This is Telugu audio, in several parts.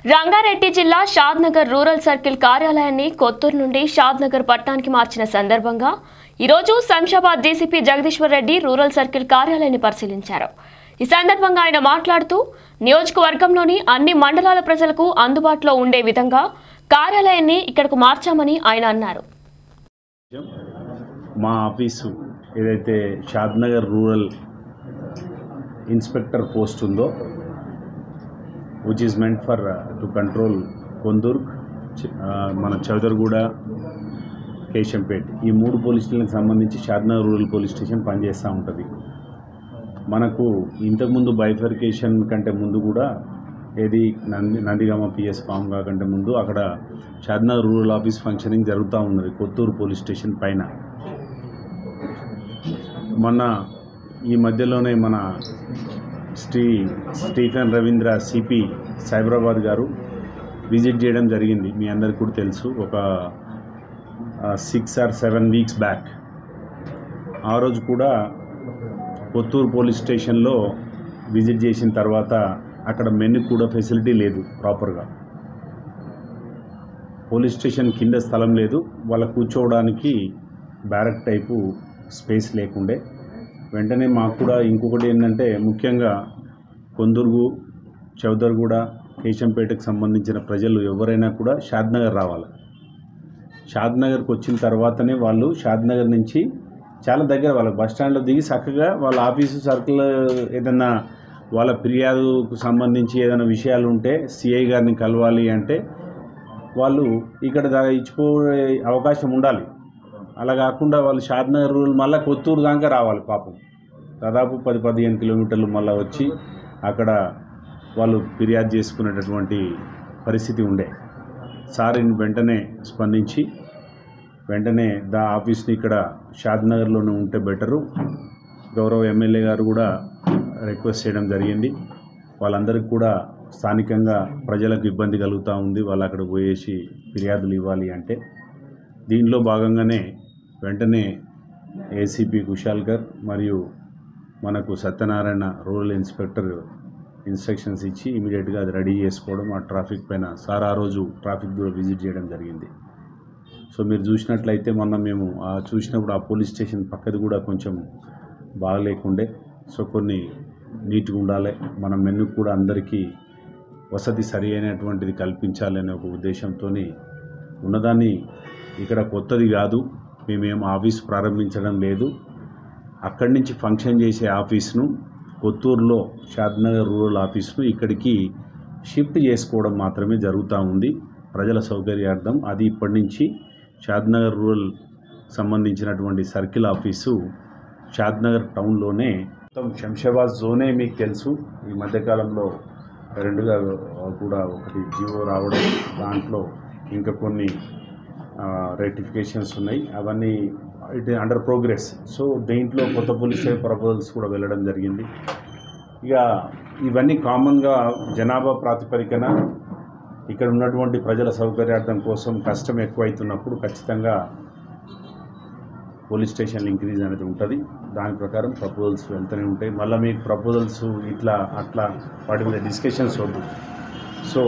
రంగారెడ్డి జిల్లా షాద్నగర్ రూరల్ సర్కిల్ కార్యాలయాన్ని కొత్తూరు నుండి షాద్నగర్ పట్టణానికి మార్చిన సందర్భంగా ఈరోజు Shamshabad DCP Jagadeeshwar Reddy rural circle కార్యాలయాన్ని పరిశీలించారు ఈ సందర్భంగా ఆయన మాట్లాడుతూ నియోజకవర్గంలోని అన్ని మండలాల ప్రజలకు అందుబాటులో ఉండే విధంగా కార్యాలయాన్ని ఇక్కడకు మార్చామని ఆయన అన్నారు మా ఆఫీసు ఏదైతే షాద్నగర్ రూరల్ ఇన్స్పెక్టర్ పోస్ట్ ఉందో which is meant for to control Kondurg చ- ఆ, మన చౌదర్గూడ కేశంపేట్ ఈ మూడు పోలీస్ స్టేషన్లకు సంబంధించి షాద్నగర్ రూరల్ పోలీస్ స్టేషన్ పనిచేస్తూ ఉంటుంది మనకు ఇంతకుముందు బైఫర్కేషన్ కంటే ముందు కూడా ఏది నంది నందిగామ పిఎస్ ఫామ్ కాకంటే ముందు అక్కడ షాద్నగర్ రూరల్ ఆఫీస్ ఫంక్షనింగ్ జరుగుతూ ఉన్నది కొత్తూరు పోలీస్ స్టేషన్ పైన మొన్న ఈ మధ్యలోనే మన శ్రీ స్టీఫెన్ రవీంద్ర సిపి సైబరాబాద్ గారు విజిట్ చేయడం జరిగింది మీ అందరికి కూడా తెలుసు ఒక six or seven weeks back ఆ రోజు కూడా కొత్తూరు పోలీస్ స్టేషన్లో విజిట్ చేసిన తర్వాత అక్కడ మెను కూడా ఫెసిలిటీ లేదు ప్రాపర్గా పోలీస్ స్టేషన్ కింద స్థలం లేదు వాళ్ళ కూర్చోవడానికి బ్యారక్ టైపు స్పేస్ లేకుండే వెంటనే మాకు కూడా ఇంకొకటి ఏంటంటే ముఖ్యంగా కొందుర్గు చౌదర్గూడ కేశంపేటకు సంబంధించిన ప్రజలు ఎవరైనా కూడా షాద్నగర్ రావాలి షాద్నగర్కి వచ్చిన తర్వాతనే వాళ్ళు షాద్నగర్ నుంచి చాలా దగ్గర వాళ్ళ బస్ స్టాండ్లో దిగి చక్కగా వాళ్ళ ఆఫీసు సర్కిల్ ఏదైనా వాళ్ళ ఫిర్యాదుకు సంబంధించి ఏదైనా విషయాలు ఉంటే సిఐ గారిని కలవాలి అంటే వాళ్ళు ఇక్కడ దా- ఇచ్చిపోయే అవకాశం ఉండాలి అలా కాకుండా వాళ్ళు షాద్నగర్ రూల్ మళ్ళీ కొత్తూరు దాకా రావాలి పాపం దాదాపు పది పదిహేను కిలోమీటర్లు మళ్ళీ వచ్చి అక్కడ వాళ్ళు ఫిర్యాదు చేసుకునేటటువంటి పరిస్థితి ఉండే సార్ వెంటనే స్పందించి వెంటనే దా ఆఫీస్ని ఇక్కడ షాద్నగర్లోనే ఉంటే బెటరు గౌరవ ఎమ్మెల్యే గారు కూడా రిక్వెస్ట్ చేయడం జరిగింది వాళ్ళందరికీ కూడా స్థానికంగా ప్రజలకు ఇబ్బంది కలుగుతూ ఉంది వాళ్ళు అక్కడ పోయేసి ఫిర్యాదులు ఇవ్వాలి అంటే దీనిలో భాగంగానే వెంటనే ఏసీపీ కుశాల్కర్ మరియు మనకు సత్యనారాయణ రూరల్ ఇన్స్పెక్టర్ ఇన్స్ట్రక్షన్స్ ఇచ్చి ఇమీడియట్గా అది రెడీ చేసుకోవడం ఆ ట్రాఫిక్ పైన సార్ ఆ రోజు ట్రాఫిక్ కూడా విజిట్ చేయడం జరిగింది సో మీరు చూసినట్లయితే మొన్న మేము ఆ చూసినప్పుడు ఆ పోలీస్ స్టేషన్ పక్కది కూడా కొంచెం బాగలేకుండే సో కొన్ని నీట్గా ఉండాలి మన మెను కూడా అందరికీ వసతి సరి అయినటువంటిది కల్పించాలి అనే ఒక ఉద్దేశంతో ఉన్నదాన్ని ఇక్కడ కొత్తది కాదు మేమేం ఆఫీస్ ప్రారంభించడం లేదు అక్కడి నుంచి ఫంక్షన్ చేసే ఆఫీస్ను కొత్తూరులో షాద్నగర్ రూరల్ ఆఫీస్ను ఇక్కడికి షిఫ్ట్ చేసుకోవడం మాత్రమే జరుగుతూ ఉంది ప్రజల సౌకర్యార్థం అది ఇప్పటి నుంచి షాద్నగర్ రూరల్ సంబంధించినటువంటి సర్కిల్ ఆఫీసు షాద్నగర్ టౌన్లోనే మొత్తం శంషాబాద్ జోనే మీకు తెలుసు ఈ మధ్యకాలంలో రెండుగా కూడా ఒకటి జియో రావడం దాంట్లో ఇంకా కొన్ని రెటిఫికేషన్స్ ఉన్నాయి అవన్నీ ఇట్ అండర్ ప్రోగ్రెస్ సో దీంట్లో కొత్త పోలీస్ స్టేషన్ ప్రపోజల్స్ కూడా వెళ్ళడం జరిగింది ఇక ఇవన్నీ కామన్గా జనాభా ప్రాతిపదికన ఇక్కడ ఉన్నటువంటి ప్రజల సౌకర్యార్థం కోసం కష్టం ఎక్కువైతున్నప్పుడు ఖచ్చితంగా పోలీస్ స్టేషన్లు ఇంక్రీజ్ అనేది ఉంటుంది దాని ప్రకారం ప్రపోజల్స్ వెళ్తూనే ఉంటాయి మళ్ళీ మీకు ప్రపోజల్స్ ఇట్లా అట్లా వాటి మీద డిస్కషన్స్ వద్దు సో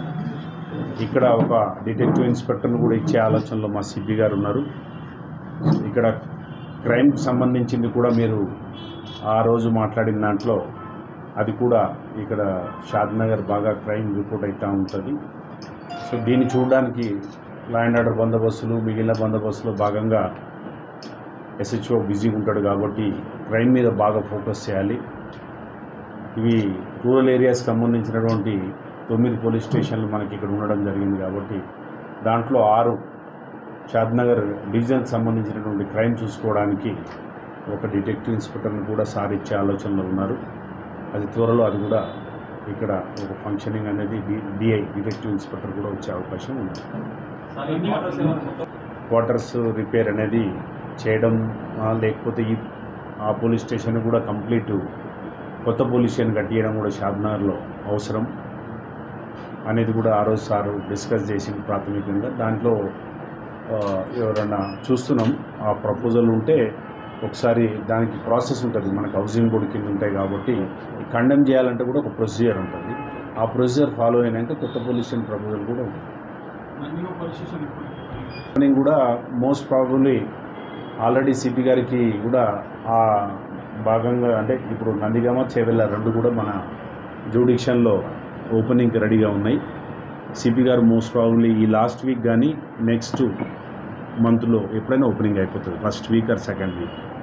ఇక్కడ ఒక డిటెక్టివ్ ఇన్స్పెక్టర్ను కూడా ఇచ్చే ఆలోచనలో మా సిపి గారు ఉన్నారు ఇక్కడ క్రైమ్కి సంబంధించింది కూడా మీరు ఆ రోజు మాట్లాడిన దాంట్లో అది కూడా ఇక్కడ షాద్నగర్ బాగా క్రైమ్ రిపోర్ట్ అవుతూ ఉంటుంది సో దీన్ని చూడడానికి లా అండ్ ఆర్డర్ బందోబస్తులు మిగిలిన బందోబస్తులో భాగంగా ఎస్హెచ్ఓ బిజీగా ఉంటాడు కాబట్టి క్రైమ్ మీద బాగా ఫోకస్ చేయాలి ఇవి రూరల్ ఏరియాస్కి సంబంధించినటువంటి తొమ్మిది పోలీస్ స్టేషన్లు మనకి ఇక్కడ ఉండడం జరిగింది కాబట్టి దాంట్లో ఆరు షాద్నగర్ డివిజన్కి సంబంధించినటువంటి క్రైమ్ చూసుకోవడానికి ఒక డిటెక్టివ్ ఇన్స్పెక్టర్ని కూడా సార్ ఇచ్చే ఆలోచనలో ఉన్నారు అది త్వరలో అది కూడా ఇక్కడ ఒక ఫంక్షనింగ్ అనేది డి డిఐ డిటెక్టివ్ ఇన్స్పెక్టర్ కూడా వచ్చే అవకాశం ఉంది క్వార్టర్స్ రిపేర్ అనేది చేయడం ఆ, లేకపోతే ఈ ఆ పోలీస్ స్టేషన్ కూడా కంప్లీట్ కొత్త పోలీస్ స్టేషన్ కట్టియడం కూడా షాద్నగర్లో అవసరం అనేది కూడా ఆ రోజు సార్ డిస్కస్ చేసి ప్రాథమికంగా దాంట్లో ఆ, ఎవరన్నా చూస్తున్నాం ఆ ప్రపోజల్ ఉంటే ఒకసారి దానికి ప్రాసెస్ ఉంటుంది మనకు హౌసింగ్ బోర్డు కింద ఉంటాయి కాబట్టి కండెమ్ చేయాలంటే కూడా ఒక ప్రొసీజర్ ఉంటుంది ఆ ప్రొసీజర్ ఫాలో అయినాక కొత్త పోలీస్ స్టేషన్ ప్రపోజల్ కూడా ఉంది నందిగా పోలీస్ స్టేషన్ ఇప్పుడు ఓపెనింగ్ కూడా మోస్ట్ ప్రాబబ్లీ ఆల్రెడీ సిపి గారికి కూడా ఆ భాగంగా అంటే ఇప్పుడు నందిగామ చేవెళ్ళ రెండు కూడా మన జూడిక్షన్లో ఓపెనింగ్కి రెడీగా ఉన్నాయి సిపి గారు మోస్ట్ ప్రాబబ్లీ ఈ లాస్ట్ వీక్ కానీ నెక్స్ట్ మంత్లో ఎప్పుడైనా ఓపెనింగ్ అయిపోతుంది first week or second week